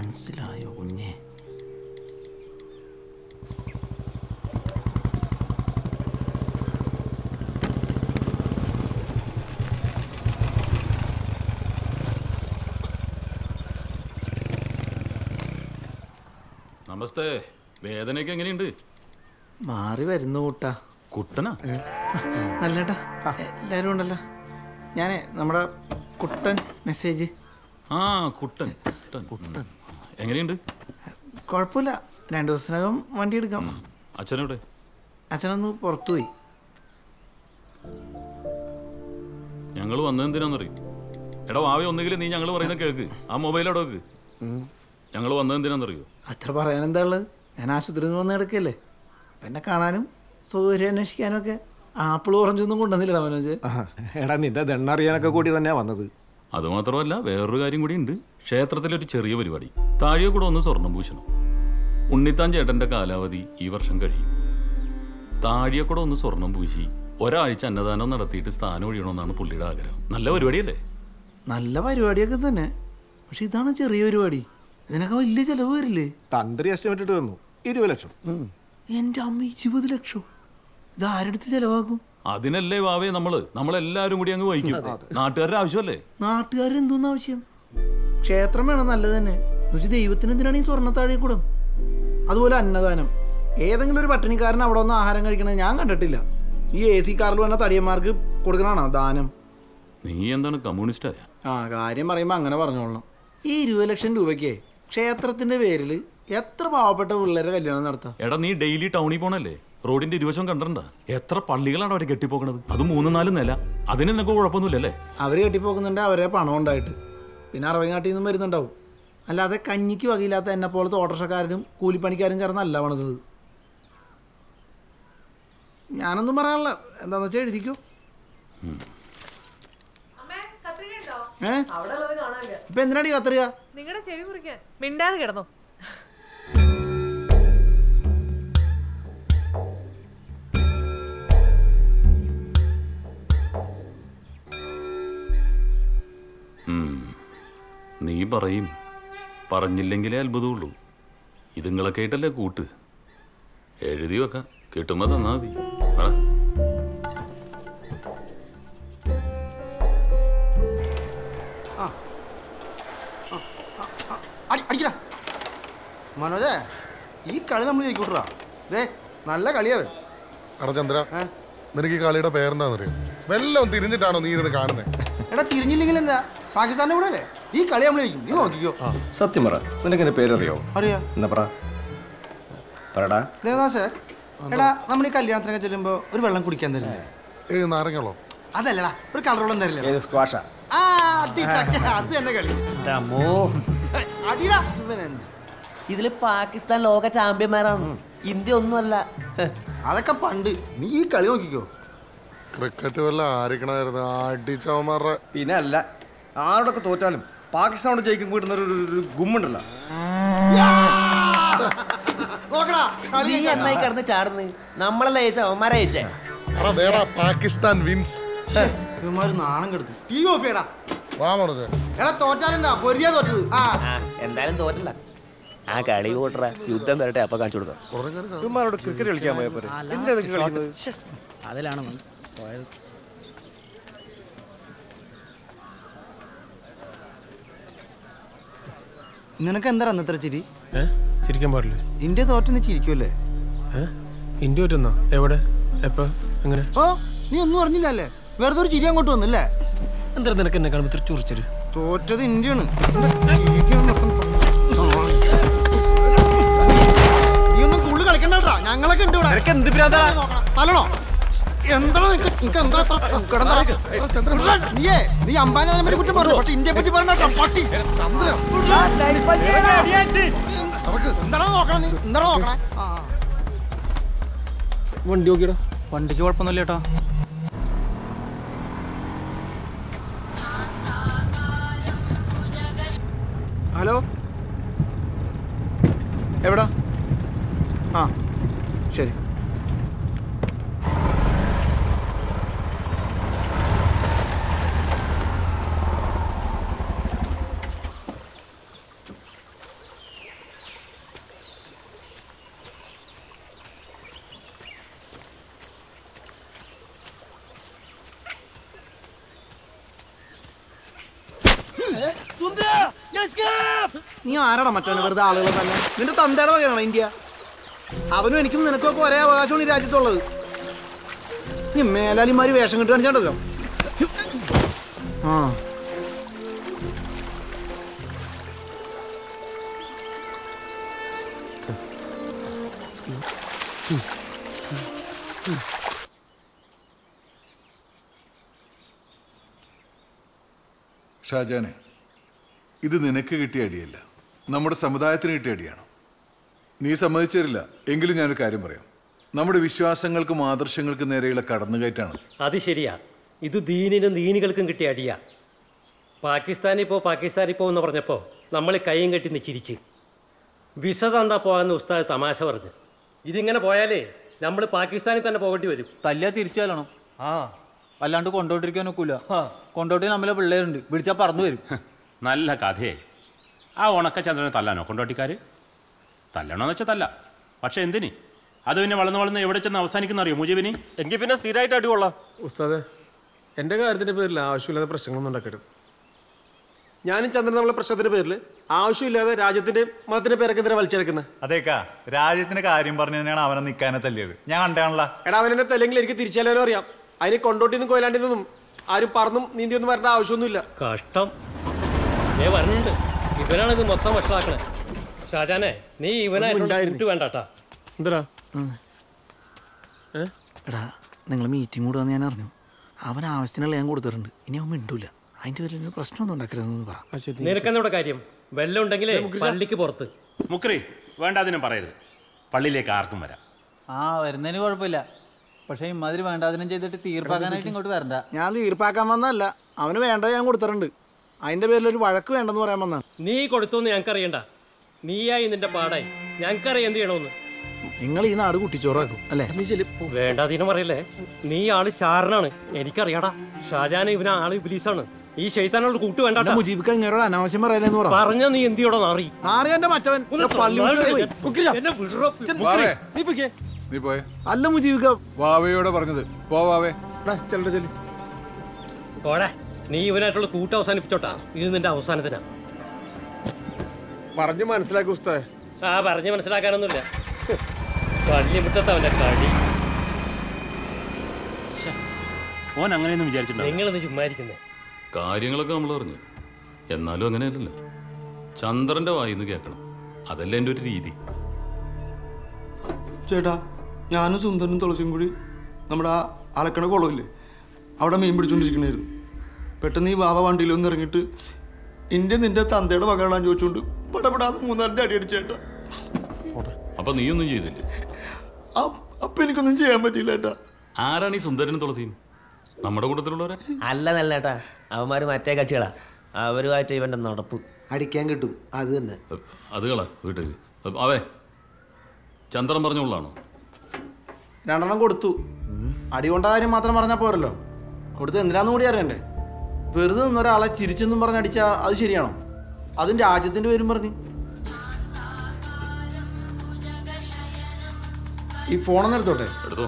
മനസ്സിലായോ കുഞ്ഞെ നമസ്തേ വേദനയൊക്കെ എങ്ങനെയുണ്ട് മാറി വരുന്നു കൂട്ടാ കുട്ടനാ അല്ലേട്ടാ എല്ലാരും ഉണ്ടല്ലോ ഞാനേ നമ്മുടെ കുട്ടൻ മെസ്സേജ് ആ കുട്ടൻ കുട്ടൻ കുട്ടൻ എങ്ങനെയുണ്ട് കുഴപ്പമില്ല രണ്ടു ദിവസത്തിനകം വണ്ടി എടുക്കാം അച്ഛനെവിടെ അച്ഛനൊന്ന് പുറത്തുപോയി ഞങ്ങൾ വന്നതെന്തിനാന്നറിയും എടാ വാവി ഒന്നുകിൽ നീ ഞങ്ങൾ പറയുന്ന കേൾക്ക് ആ മൊബൈൽ അവിടെ വെക്ക് ഞങ്ങൾ വന്നതെന്തിനാന്നറിയോ അത്ര പറയാൻ എന്താ ഉള്ളത് ഞാൻ ആശുപത്രിയിൽ നിന്ന് വന്ന് കിടക്കല്ലേ അപ്പം എന്നെ കാണാനും സൗകര്യം അന്വേഷിക്കാനും ഒക്കെ ആപ്പിൾ ഓറഞ്ചൊന്നും കൊണ്ടുവന്നില്ലടാ മനോജ് എടാ നിന്റെ ദണ്ണറിയാനൊക്കെ കൂടി തന്നെയാ വന്നത് അതുമാത്രമല്ല വേറൊരു കാര്യം കൂടി ഉണ്ട് ക്ഷേത്രത്തിലൊരു ചെറിയ പരിപാടി താഴെ കൂടെ ഒന്ന് സ്വർണം പൂശണം ഉണ്ണിത്താൻ ചേട്ടന്റെ കാലാവധി ഈ വർഷം കഴിയും താഴെ കൂടെ ഒന്ന് സ്വർണം പൂശി ഒരാഴ്ച അന്നദാനം നടത്തിയിട്ട് സ്ഥാനം ഒഴിയണമെന്നാണ് പുള്ളിയുടെ ആഗ്രഹം നല്ല പരിപാടിയല്ലേ നല്ല പരിപാടിയൊക്കെ തന്നെ പക്ഷെ ഇതാണ് ചെറിയ പരിപാടി ഇതിനൊക്കെ വലിയ ചിലവ് വരില്ലേ തന്ത്രി എസ്റ്റിമേറ്റ് ഇട്ട് തന്നു ഇരുപത് ലക്ഷം എൻ്റെ അമ്മ ഇരുപത് ലക്ഷം ഇത് ആരെടുത്ത് ചെലവാക്കും അതിനല്ലേ വാവേ നമ്മള് നമ്മളെല്ലാരും കൂടി അങ്ങ് വഹിക്കും നാട്ടുകാരുടെ ആവശ്യമല്ലേ നാട്ടുകാർ എന്തോന്ന് ആവശ്യം ക്ഷേത്രം വേണം നല്ലത് തന്നെ പക്ഷെ ദൈവത്തിന് എന്തിനാണ് ഈ സ്വർണ്ണത്താഴെ കൂടം അതുപോലെ അന്നദാനം ഏതെങ്കിലും ഒരു പട്ടിണിക്കാരൻ അവിടെ വന്ന് ആഹാരം കഴിക്കണത് ഞാൻ കണ്ടിട്ടില്ല ഈ എ സി കാറിൽ വന്ന തടിയന്മാർക്ക് കൊടുക്കണാണോ ദാനം നീ എന്താണ് കമ്മ്യൂണിസ്റ്റായ ആ കാര്യം പറയുമ്പോൾ അങ്ങനെ പറഞ്ഞോളണം ഈ ഇരുപത് ലക്ഷം രൂപയ്ക്ക് ക്ഷേത്രത്തിന്റെ പേരിൽ എത്ര പാവപ്പെട്ട പിള്ളേരെ കല്യാണം നടത്താം എടാ നീ ഡെയിലി ടൗണിൽ പോണല്ലേ റോഡിന്റെ ഇരുവശം കണ്ടിട്ടുണ്ട എത്ര പള്ളികളാണ് അവരെ കെട്ടിപ്പോക്കണത് അത് മൂന്ന് നാല് നില അതിന് നിനക്ക് കുഴപ്പമൊന്നുമില്ലല്ലേ അവർ കെട്ടിപ്പോക്കുന്നുണ്ട് അവരെ പണം ഉണ്ടായിട്ട് പിന്നെ അറബി നാട്ടിൽ നിന്നും വരുന്നുണ്ടാവും അല്ലാതെ കഞ്ഞിക്ക് വകയില്ലാത്ത എന്നെ പോലത്തെ ഓട്ടോറിക്ഷക്കാരനും കൂലിപ്പണിക്കാരും ചേർന്നല്ല പണിതത് ഞാനൊന്നും പറയാനില്ല എന്താന്ന് വെച്ചാൽ എഴുതിക്കോ അമ്മേ കത്രിക ഉണ്ടോ ഏ അവിടെ ഉള്ളത് കാണാനില്ല ഇപ്പൊ എന്തിനാടി കത്തറിയ നിങ്ങളുടെ ചെവി മുറിക്കാൻ മിണ്ടാതെ കിടന്നോ ഉം. നീ പറയും പറഞ്ഞില്ലെങ്കിലേ അത്ഭുതമുള്ളൂ ഇതുങ്ങളൊക്കെ ആയിട്ടല്ലേ കൂട്ട് എഴുതി വെക്കാം കിട്ടുമ്പോ തന്നാ മതി പറ അടിക്കടാ മനോജേ ഈ കളി നമ്മൾ ജയിക്കൂട്ടാ ദേ നല്ല കളിയാവേ എടാ ചന്ദ്ര നിനക്ക് ഈ കളിയുടെ പേരെന്താണെന്നറിയോ വെല്ലം തിരിഞ്ഞിട്ടാണോ നീ ഇരുന്ന് കാണുന്നത് എടാ തിരിഞ്ഞില്ലെങ്കിൽ എന്താ പാകിസ്ഥാന്റെ കൂടെ അല്ലേ ഈ കളി നമ്മൾ ജയിക്കും നീ നോക്കിക്കോ സത്യം പറ നിനക്ക് എന്റെ പേരറിയോ അറിയാ എന്നാ പറ പറടാ ദേവദാസേ എടാ നമ്മൾ ഈ കല്യാണത്തിനൊക്കെ ചെല്ലുമ്പോ ഒരു വെള്ളം കുടിക്കാൻ തരില്ലേ ഏ നാരങ്ങളോ അതല്ലടാ ഒരു കളർ വെള്ളം തരില്ലേ ഏത് സ്ക്വാഷാ ആ അടി സഖ്യ, അത് തന്നെ കളി അടിടാ ഇവനെന്ത് ഇതില് പാകിസ്ഥാൻ ലോക ചാമ്പ്യന്മാരാണ് ഇന്ത്യ ഒന്നുമല്ല അതൊക്കെ പണ്ട് നീ ഈ കളി നോക്കിക്കോ ക്രിക്കറ്റ് വല്ല ആയിരിക്കണമായിരുന്നു അടിച്ചവന്മാരുടെ പിന്നെ അല്ല ആരോടൊക്കെ തോറ്റാലും പാകിസ്ഥാനോട് ജയിക്കുമ്പോൾ കിട്ടുന്ന ഒരു- ഒരു- ഒരു ഗുമ്മുണ്ടല്ലോ നോക്കടാ കളി നീ എന്നായി കിടന്ന് ചാടുന്നത് നമ്മളല്ല ജയിച്ച അവന്മാരെ ജയിച്ചേ എടാ ദേടാ പാകിസ്ഥാൻ വിൻസ് ഇവന്മാര് നാണം കെടുത്തു ടി വി ഓഫ് ചെയ്യടാ വാ മോണത് എടാ തോറ്റാലെന്താ പൊരിയാ തോറ്റത് ആ ആ എന്തായാലും തോറ്റല്ല ആ കളി കൂട്ടറ യുദ്ധം വരട്ടെ അപ്പൊ കാണിച്ചു കൊടുക്കാം ഇവന്മാരോട് ക്രിക്കറ്റ് കളിക്കാൻ പോയ പോരെ എന്തിനാ ഇതൊക്കെ കളിക്കുന്നത് അതിലാണ് പോയത് നിനക്ക് എന്താ അന്നത്ര ചിരി ഏ ചിരിക്കാൻ പാടില്ലേ ഇന്ത്യ തോറ്റെന്ന് ചിരിക്കുമല്ലേ ഏ ഇന്ത്യ പറ്റുന്നോ എവിടെ എപ്പോ എങ്ങനെ ഓ നീ ഒന്നും അറിഞ്ഞില്ലല്ലേ വെറുതെ ഒരു ചിരി അങ്ങോട്ട് വന്നല്ലേ എന്താ നിനക്ക് എന്നെ കാണുമ്പോൾ ഇത്ര ചൊറിച്ചൊരു തോറ്റത് ഇന്ത്യയാണ് നീ ഒന്നും കൂടുതൽ കളിക്കണ്ടട്ടാ ഞങ്ങളൊക്കെ ഉണ്ട് ഇവിടെ എന്ത് ഭ്രാന്താ? തല്ലണോ എന്താണ് നിനക്ക് നിനക്ക് എന്താ ഇത്ര കിടന്നടാ? ഉരുളൻ, നീയേ നീ അംബാനെ പറ്റി കുറ്റം പറഞ്ഞു പക്ഷെ ഇന്ത്യയെ പറ്റി പറഞ്ഞ പട്ടി ചന്ദ്ര എന്താണ് നോക്കണം നീ എന്താണ് നോക്കണേ ആ വണ്ടി നോക്കിയടാ വണ്ടിക്ക് കുഴപ്പമൊന്നുമില്ല ചേട്ടാ ഹലോ എവിടാ ആ ശരി നീ ആരാടാ മറ്റവന് വെറുതെ ആളുകളെ തന്നെ നിന്റെ തന്തയുടെ വകയാണോ ഇന്ത്യ അവനും എനിക്കും നിനക്കൊക്കെ ഒരേ അവകാശമാണ് ഈ രാജ്യത്തുള്ളത് നീ മേലാലിമാര് വേഷം കിട്ടി കാണിച്ചാണ്ടല്ലോ ആ ഷാജാനെ ഇത് നിനക്ക് കിട്ടിയ അടിയല്ല നമ്മുടെ സമുദായത്തിന് കിട്ടിയ അടിയാണ് നീ സമ്മതിച്ചു തരില്ല എങ്കിലും ഞാനൊരു കാര്യം പറയാം നമ്മുടെ വിശ്വാസങ്ങൾക്കും ആദർശങ്ങൾക്കും നേരെയുള്ള കടന്നുകയറ്റാണ് അത് ശരിയാ ഇത് ദീനിനും ദീനികൾക്കും കിട്ടിയ അടിയാ പാകിസ്ഥാനിൽ പോ പാകിസ്ഥാനിൽ പോ എന്ന് പറഞ്ഞപ്പോൾ നമ്മൾ കൈയും കെട്ടി നിച്ചിരിച്ച് വിസ തന്നാ പോകാമെന്ന് ഉസ്താദ് തമാശ പറഞ്ഞു ഇതിങ്ങനെ പോയാലേ നമ്മൾ പാകിസ്ഥാനിൽ തന്നെ പോകേണ്ടി വരും തല്ലിയാ തിരിച്ചാലണം ആ അല്ലാണ്ട് കൊണ്ടോട്ടിരിക്കാൻ ഒക്കൂല കൊണ്ടോട്ടി നമ്മളെ പിള്ളേരുണ്ട് വിളിച്ചാൽ പറന്നു വരും നല്ല കഥയെ ആ ഉണക്കചന്ദ്രനെ തല്ലാനോ കൊണ്ടോട്ടിക്കാർ തല്ലണോന്ന് വെച്ചാൽ തല്ല പക്ഷെ എന്തിന് അത് പിന്നെ വളർന്ന് വളർന്ന് എവിടെ ചെന്ന് അവസാനിക്കുന്ന അറിയോ മുജീബിനി എങ്കിൽ പിന്നെ സ്ഥിരമായിട്ട് അടികൊള്ളാം ഉസ്താദെ എൻ്റെ കാര്യത്തിൻ്റെ പേരിൽ ആവശ്യമില്ലാത്ത പ്രശ്നങ്ങളൊന്നും ഉണ്ടാക്കരുത് ഞാനും ചന്ദ്രൻ നമ്മളെ പ്രശ്നത്തിൻ്റെ പേരിൽ ആവശ്യമില്ലാതെ രാജ്യത്തിൻ്റെ മതത്തിൻ്റെ പേരൊക്കെ എന്തിനാ വലിച്ചെടുക്കുന്നത് അതേക്കാ രാജ്യത്തിന്റെ കാര്യം പറഞ്ഞു തന്നെയാണ് അവനെ നിൽക്കാനെ തല്ലിയത് ഞാൻ കണ്ടാണല്ലോ എടാ അവനെ തല്ലെങ്കിൽ എനിക്ക് തിരിച്ചാലും അറിയാം അതിന് കൊണ്ടോട്ടിന്നും കൊയിലാണ്ടിന്നും ആരും പറന്നും നീന്തിയൊന്നും വരേണ്ട ആവശ്യമൊന്നുമില്ല കഷ്ടം ഏ വരണുണ്ട് ഇവനാണ് ഇത് മൊത്തം വഷളാക്കണേ ഷാജാനെ നീ ഇവനായിട്ട് വേണ്ടാട്ടാ എന്താ എടാ നിങ്ങൾ മീറ്റിംഗ് കൂടുകയെന്ന് ഞാൻ അറിഞ്ഞു അവൻ ആവശ്യത്തിനുള്ള ഞാൻ കൊടുത്തിട്ടുണ്ട് ഇനി അവൻ മിണ്ടൂല അതിന്റെ പേരിൽ ഒരു പ്രശ്നമൊന്നും ഉണ്ടാക്കരുതെന്ന് പറ നിനക്കെന്നോടെ കാര്യം വെള്ളം ഉണ്ടെങ്കിലേ പള്ളിക്ക് പുറത്ത് മുക്രി വേണ്ട അതിനും പറയരുത് പള്ളിയിലേക്ക് ആർക്കും വരാം ആ വരുന്നതിന് കുഴപ്പമില്ല പക്ഷേ ഇമാതിരി വേണ്ടാതിനും ചെയ്തിട്ട് തീർപ്പാക്കാനായിട്ട് ഇങ്ങോട്ട് വരണ്ട ഞാൻ തീർപ്പാക്കാൻ വന്നതല്ല അവന് വേണ്ടത് ഞാൻ കൊടുത്തിട്ടുണ്ട് അതിന്റെ പേരിൽ ഒരു വഴക്ക് വേണ്ടെന്ന് പറയാൻ വന്നാണ് നീ കൊടുത്തോന്ന് ഞങ്ങൾക്കറിയണ്ട നീയായി നിന്റെ പാടായി ഞങ്ങൾക്കറിയാം എന്ത് ചെയ്യണമെന്ന് നിങ്ങൾ ഈ നാട് കുട്ടിച്ചോറാക്കും അല്ലേ വേണ്ടാതീനം പറയല്ലേ നീ ആള് ചാരനാണ് എനിക്കറിയാടാ ഷാജാൻ ഇവന ആള് ഇബിലീസാണ് ഈ ശൈത്താനോട് കൂട്ട് വേണ്ട മുജീബിക്ക് ഇങ്ങനോട് അനാവശ്യം പറയലെന്ന് പറ പറഞ്ഞ നീ എന്തിയോടെ നാറി നാറി എന്റെ മറ്റവൻ പള്ളി വിട്ട് പോയി. എന്നെ വിടറോ. വാവേ, നീ പൊയ്ക്കേ. നീ പോയെ അല്ല മുജീബിക്ക വാവയോടെ പറഞ്ഞത് പോവാവേ ചെല്ലു ചെല്ലു പോടെ നീ ഇവനായിട്ടുള്ള കൂട്ട് അവസാനിപ്പിച്ചോട്ടാ ഇത് നിന്റെ അവസാനത്തിനാ പറഞ്ഞു മനസ്സിലാക്കി ഉസ്താദെ ആ പറഞ്ഞ് മനസ്സിലാക്കാനൊന്നുമില്ല പള്ളി മുറ്റത്ത് അവന്റെ കടി ഓൻ അങ്ങനെയൊന്നും വിചാരിച്ചിട്ടുണ്ടോ നിങ്ങളൊന്ന് ചുമ്മാരിക്കുന്നേ കാര്യങ്ങളൊക്കെ നമ്മൾ അറിഞ്ഞു എന്നാലും അങ്ങനെയല്ലല്ലോ ചന്ദ്രന്റെ വായിന്ന് കേൾക്കണം അതല്ല എൻ്റെ ഒരു രീതി ചേട്ടാ ഞാനും സുന്ദരനും തുളസിയും കൂടി നമ്മുടെ ആ അലക്കണ കുളമില്ലേ അവിടെ മീൻ പിടിച്ചോണ്ടിരിക്കണായിരുന്നു പെട്ടെന്ന് ഈ വാവ വണ്ടിയിൽ ഒന്ന് ഇറങ്ങിയിട്ട് ഇന്ത്യ നിന്റെ തന്തയുടെ മകളാന്ന് ചോദിച്ചുകൊണ്ട് പടപെടാന്ന് മൂന്നാലിൻ്റെ അടി അടിച്ചേട്ടാ അപ്പൊ നീയൊന്നും ചെയ്തില്ലേ അപ്പൊ എനിക്കൊന്നും ചെയ്യാൻ പറ്റിയില്ല ഏട്ടാ ആരാണ് ഈ സുന്ദരനും തുളസിയും നമ്മുടെ കൂട്ടത്തിലുള്ളവരെ അല്ല നല്ല ഏട്ടാ അവന്മാര് മറ്റേ കക്ഷികളാ അവരുമായിട്ട് ഇവന്റെ നടപ്പ് അടിക്കാൻ കിട്ടും അത് തന്നെ അത് കള വീട്ടിൽ അവേ ചന്ദ്രൻ പറഞ്ഞുള്ളാണോ രണ്ടെണ്ണം കൊടുത്തു അടി കൊണ്ട കാര്യം മാത്രം പറഞ്ഞാൽ പോരല്ലോ കൊടുത്ത് എന്തിനാന്ന് കൂടി അറിയണ്ടേ വെറുതെ നിന്ന് ഒരാളെ ചിരിച്ചെന്നും പറഞ്ഞ് അടിച്ചാൽ അത് ശരിയാണോ അതും രാജ്യത്തിന്റെ പേരും പറഞ്ഞ് ഈ ഫോണൊന്നും എടുത്തോട്ടെ എടുത്തോ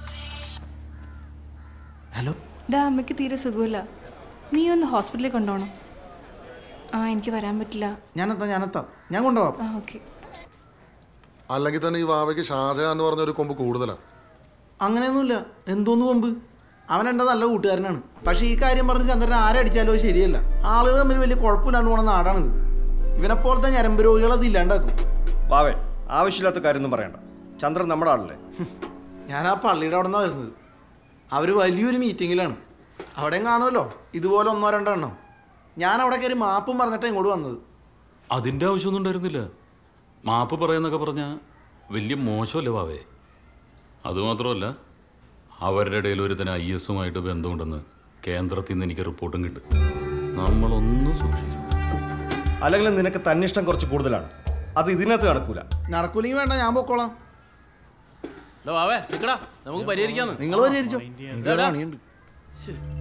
ഹലോ ഡാ അമ്മയ്ക്ക് തീരെ സുഖമില്ല നീ ഒന്ന് ഹോസ്പിറ്റലിൽ കൊണ്ടുപോകണം ആ എനിക്ക് വരാൻ പറ്റില്ല ഞാനെത്താം ഞാനെത്താം ഞാൻ കൊണ്ടുപോവാം ആ ഓക്കെ അല്ലെങ്കിൽ തന്നെ ഈ വാവയ്ക്ക് ഷാജഹാൻ എന്ന് പറഞ്ഞ ഒരു കൊമ്പ് കൂടുതലാണ് അങ്ങനെയൊന്നുമില്ല എന്തോന്ന് കൊമ്പ് അവൻ എൻ്റെ നല്ല കൂട്ടുകാരനാണ് പക്ഷേ ഈ കാര്യം പറഞ്ഞ് ചന്ദ്രൻ ആരെ അടിച്ചാലോ അത് ശരിയല്ല ആളുകൾ തമ്മിൽ വലിയ കുഴപ്പമില്ലാണ്ട് പോണ നാടാണിത് ഇവനെപ്പോലത്തെ ഞരമ്പ് രോഗികൾ അത് ഇല്ലാണ്ടാക്കും വാവേ ആവശ്യമില്ലാത്ത കാര്യമൊന്നും പറയണ്ട ചന്ദ്രൻ നമ്മുടെ ആളല്ലേ ഞാൻ ആ പള്ളിയുടെ അവിടെ നിന്നാണ് വരുന്നത് അവർ വലിയൊരു മീറ്റിങ്ങിലാണ് അവിടെയും കാണുമല്ലോ ഇതുപോലെ ഒന്നോ രണ്ടോ എണ്ണം ഞാൻ അവിടെ കയറി മാപ്പും പറഞ്ഞിട്ടാണ് ഇങ്ങോട്ട് വന്നത് അതിൻ്റെ ആവശ്യമൊന്നും ഉണ്ടായിരുന്നില്ല മാപ്പ് പറയുന്നൊക്കെ പറഞ്ഞാൽ വലിയ മോശമല്ലേ വാവേ അതുമാത്രമല്ല അവരുടെ ഇടയിൽ ഒരുത്തന് ഐ എസുമായിട്ട് ബന്ധമുണ്ടെന്ന് കേന്ദ്രത്തിൽ നിന്ന് എനിക്ക് റിപ്പോർട്ടും കിട്ടും നമ്മളൊന്നും സൂക്ഷിക്കണം അല്ലെങ്കിൽ നിനക്ക് തന്നിഷ്ടം കുറച്ച് കൂടുതലാണ് അത് ഇതിനകത്ത് നടക്കൂല നടക്കൂലെങ്കിൽ വേണ്ട ഞാൻ പൊക്കോളാം വാവേ നിക്കടാ നമുക്ക് പരിഹരിക്കാന്ന് നിങ്ങൾ പരിഹരിച്ചോ എനിക്ക് വേറെ പണിയുണ്ട്